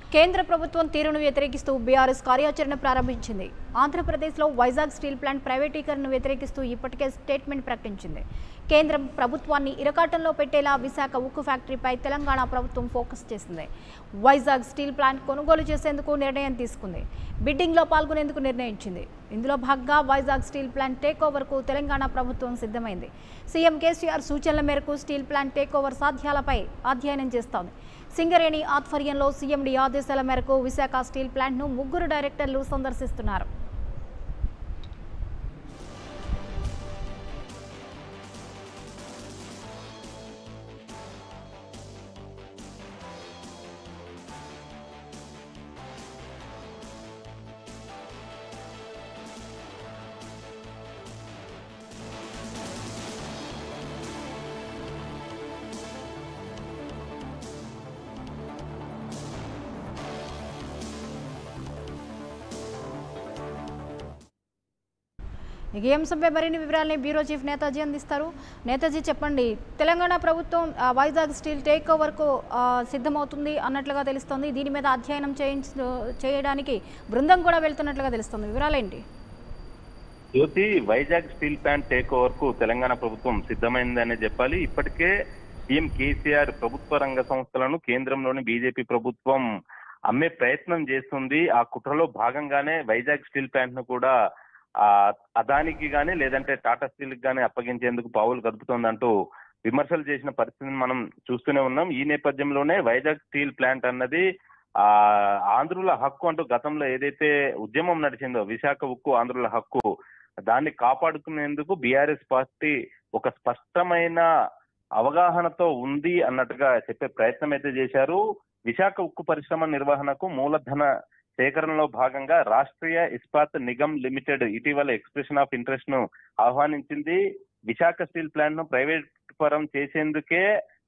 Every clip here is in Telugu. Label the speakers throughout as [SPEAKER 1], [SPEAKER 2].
[SPEAKER 1] కేంద్ర ప్రభుత్వం తీరును వ్యతిరేకిస్తూ బీఆర్ఎస్ కార్యాచరణ ప్రారంభించింది ఆంధ్రప్రదేశ్లో వైజాగ్ స్టీల్ ప్లాంట్ ప్రైవేటీకరణను వ్యతిరేకిస్తూ ఇప్పటికే స్టేట్మెంట్ ప్రకటించింది కేంద్రం ప్రభుత్వాన్ని ఇరకాటంలో పెట్టేలా విశాఖ ఉక్కు ఫ్యాక్టరీపై తెలంగాణ ప్రభుత్వం ఫోకస్ చేసింది వైజాగ్ స్టీల్ ప్లాంట్ కొనుగోలు చేసేందుకు నిర్ణయం తీసుకుంది బిడ్డింగ్లో పాల్గొనేందుకు నిర్ణయించింది ఇందులో భాగంగా వైజాగ్ స్టీల్ ప్లాంట్ టేక్ ఓవర్కు తెలంగాణ ప్రభుత్వం సిద్ధమైంది సీఎం కేసీఆర్ సూచనల మేరకు స్టీల్ ప్లాంట్ టేక్ ఓవర్ సాధ్యాలపై అధ్యయనం చేస్తోంది సింగరేణి ఆధ్వర్యంలో సీఎండీ ఆదేశాల మేరకు విశాఖ స్టీల్ ప్లాంట్ను ముగ్గురు డైరెక్టర్లు సందర్శిస్తున్నారు ఇక ఈ అంశంపై మరిన్ని వివరాలని బ్యూరో చీఫ్ నేతాజీ అందిస్తారు నేతాజీ చెప్పండి తెలంగాణ ప్రభుత్వం ఆ, వైజాగ్ స్టీల్ టేక్ ఓవర్కు ఆ, సిద్ధమవుతుంది అన్నట్లుగా తెలుస్తోంది దీని మీద అధ్యయనం చేయించ చేయడానికి బృందం కూడా వెళ్తున్నట్లుగా తెలుస్తుంది వివరాలేంటి
[SPEAKER 2] Jyothi Vizag steel plant take over కు తెలంగాణ ప్రభుత్వం సిద్ధమైందనే చెప్పాలి ఇప్పటికే సీఎం కేసీఆర్ ప్రభుత్వ రంగ సంస్థలను కేంద్రంలోని బీజేపీ ప్రభుత్వం అమ్మే ప్రయత్నం చేస్తుంది ఆ కుట్రలో భాగంగానే వైజాగ్ స్టీల్ ప్లాంట్ ను కూడా ఆ అదానికి గానీ లేదంటే టాటా స్టీల్ కి గానీ అప్పగించేందుకు పావులు కదుపుతోందంటూ విమర్శలు చేసిన పరిస్థితిని మనం చూస్తూనే ఉన్నాం ఈ నేపథ్యంలోనే వైజాగ్ స్టీల్ ప్లాంట్ అన్నది ఆ ఆంధ్రుల హక్కు అంటూ గతంలో ఏదైతే ఉద్యమం నడిచిందో విశాఖ ఉక్కు ఆంధ్రుల హక్కు దాన్ని కాపాడుకునేందుకు బీఆర్ఎస్ పార్టీ ఒక స్పష్టమైన అవగాహనతో ఉంది అన్నట్టుగా చెప్పే ప్రయత్నం అయితే చేశారు విశాఖ ఉక్కు పరిశ్రమ నిర్వహణకు మూలధన సేకరణలో భాగంగా రాష్ట్రీయ ఇస్పాత్ నిగమ్ లిమిటెడ్ ఇటీవల ఎక్స్ప్రెషన్ ఆఫ్ ఇంట్రెస్ట్ ను ఆహ్వానించింది విశాఖ స్టీల్ ప్లాంట్ ను ప్రైవేట్ పరం చేసేందుకే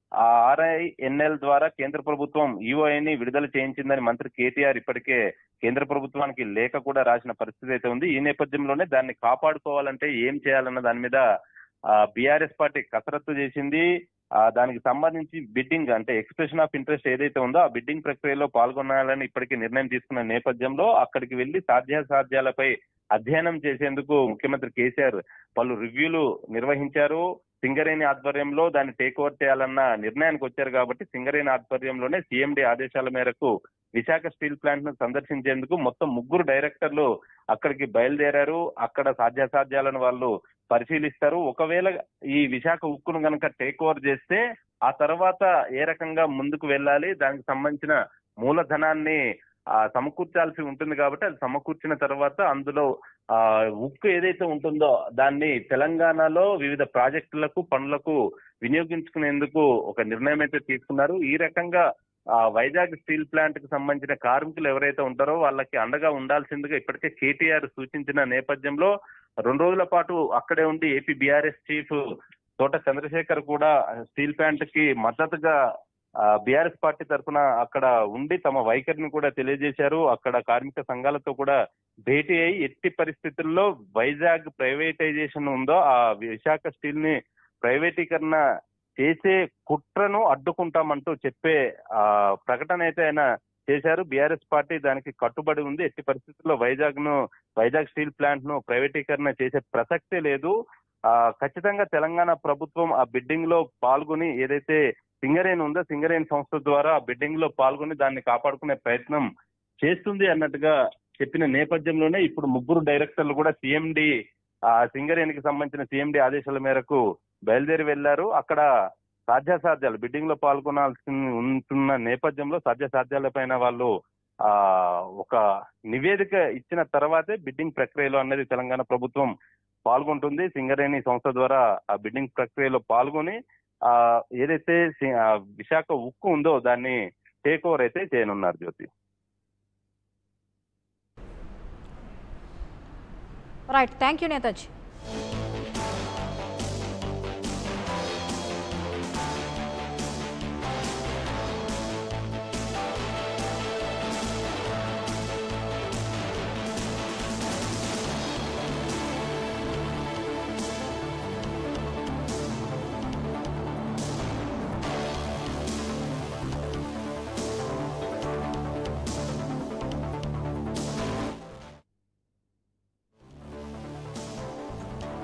[SPEAKER 2] ఆర్ఐఎన్ఎల్ ద్వారా కేంద్ర ప్రభుత్వం ఈఓఐని విడుదల చేయించిందని మంత్రి కేటీఆర్ ఇప్పటికే కేంద్ర ప్రభుత్వానికి లేఖ కూడా రాసిన పరిస్థితి అయితే ఉంది ఈ నేపథ్యంలోనే దాన్ని కాపాడుకోవాలంటే ఏం చేయాలన్న దాని మీద బీఆర్ఎస్ పార్టీ కసరత్తు చేసింది ఆ దానికి సంబంధించి బిడ్డింగ్ అంటే ఎక్స్ప్రెషన్ ఆఫ్ ఇంట్రెస్ట్ ఏదైతే ఉందో ఆ బిడ్డింగ్ ప్రక్రియలో పాల్గొనాలని ఇప్పటికీ నిర్ణయం తీసుకున్న నేపథ్యంలో అక్కడికి వెళ్లి సాధ్యాసాధ్యాలపై అధ్యయనం చేసేందుకు ముఖ్యమంత్రి కేసీఆర్ పలు రివ్యూలు నిర్వహించారు సింగరేణి ఆధ్వర్యంలో దాన్ని టేక్ ఓవర్ చేయాలన్న నిర్ణయానికి వచ్చారు కాబట్టి సింగరేణి ఆధ్వర్యంలోనే సీఎండీ ఆదేశాల మేరకు విశాఖ స్టీల్ ప్లాంట్ ను సందర్శించేందుకు మొత్తం ముగ్గురు డైరెక్టర్లు అక్కడికి బయలుదేరారు అక్కడ సాధ్యాసాధ్యాలను వాళ్ళు పరిశీలిస్తారు ఒకవేళ ఈ విశాఖ ఉక్కును గనక టేక్ ఓవర్ చేస్తే ఆ తర్వాత ఏ రకంగా ముందుకు వెళ్ళాలి దానికి సంబంధించిన మూలధనాన్ని ఆ, సమకూర్చాల్సి ఉంటుంది కాబట్టి అది సమకూర్చిన తర్వాత అందులో ఆ ఉక్కు ఏదైతే ఉంటుందో దాన్ని తెలంగాణలో వివిధ ప్రాజెక్టులకు పనులకు వినియోగించుకునేందుకు ఒక నిర్ణయం అయితే తీసుకున్నారు ఈ రకంగా ఆ వైజాగ్ స్టీల్ ప్లాంట్ కి సంబంధించిన కార్మికులు ఎవరైతే ఉంటారో వాళ్ళకి అండగా ఉండాల్సిందిగా ఇప్పటికే కేటీఆర్ సూచించిన నేపథ్యంలో రెండు రోజుల పాటు అక్కడే ఉండి ఏపీ బీఆర్ఎస్ చీఫ్ తోట చంద్రశేఖర్ కూడా స్టీల్ ప్లాంట్ కి మద్దతుగా బీఆర్ఎస్ పార్టీ తరఫున అక్కడ ఉండి తమ వైఖరిని కూడా తెలియజేశారు అక్కడ కార్మిక సంఘాలతో కూడా భేటీ అయి ఎట్టి పరిస్థితుల్లో వైజాగ్ ప్రైవేటైజేషన్ ఉందో ఆ విశాఖ స్టీల్ ని ప్రైవేటీకరణ చేసే కుట్రను అడ్డుకుంటామంటూ చెప్పే ఆ ప్రకటన అయితే ఆయన చేశారు బీఆర్ఎస్ పార్టీ దానికి కట్టుబడి ఉంది ఎట్టి పరిస్థితుల్లో వైజాగ్ ను వైజాగ్ స్టీల్ ప్లాంట్ ను ప్రైవేటీకరణ చేసే ప్రసక్తే లేదు ఆ ఖచ్చితంగా తెలంగాణ ప్రభుత్వం ఆ బిడ్డింగ్ లో పాల్గొని ఏదైతే సింగరేణి ఉందో సింగరేణి సంస్థ ద్వారా ఆ బిడ్డింగ్ లో పాల్గొని దాన్ని కాపాడుకునే ప్రయత్నం చేస్తుంది అన్నట్టుగా చెప్పిన నేపథ్యంలోనే ఇప్పుడు ముగ్గురు డైరెక్టర్లు కూడా సీఎండి ఆ సింగరేణికి సంబంధించిన సీఎండి ఆదేశాల మేరకు బయలుదేరి వెళ్లారు అక్కడ సాధ్యాసాధ్యాలు బిడ్డింగ్ లో పాల్గొనాల్సి ఉంటున్న నేపథ్యంలో సాధ్యాసాధ్యాలపైన వాళ్ళు ఆ ఒక నివేదిక ఇచ్చిన తర్వాతే బిడ్డింగ్ ప్రక్రియలో అన్నది తెలంగాణ ప్రభుత్వం పాల్గొంటుంది సింగరేణి సంస్థ ద్వారా ఆ బిడ్డింగ్ ప్రక్రియలో పాల్గొని ఆ ఏదైతే సి- ఆ విశాఖ ఉక్కు ఉందో దాన్ని టేక్ ఓవర్ అయితే చేయనున్నారు Jyothi
[SPEAKER 1] right thank you Netaji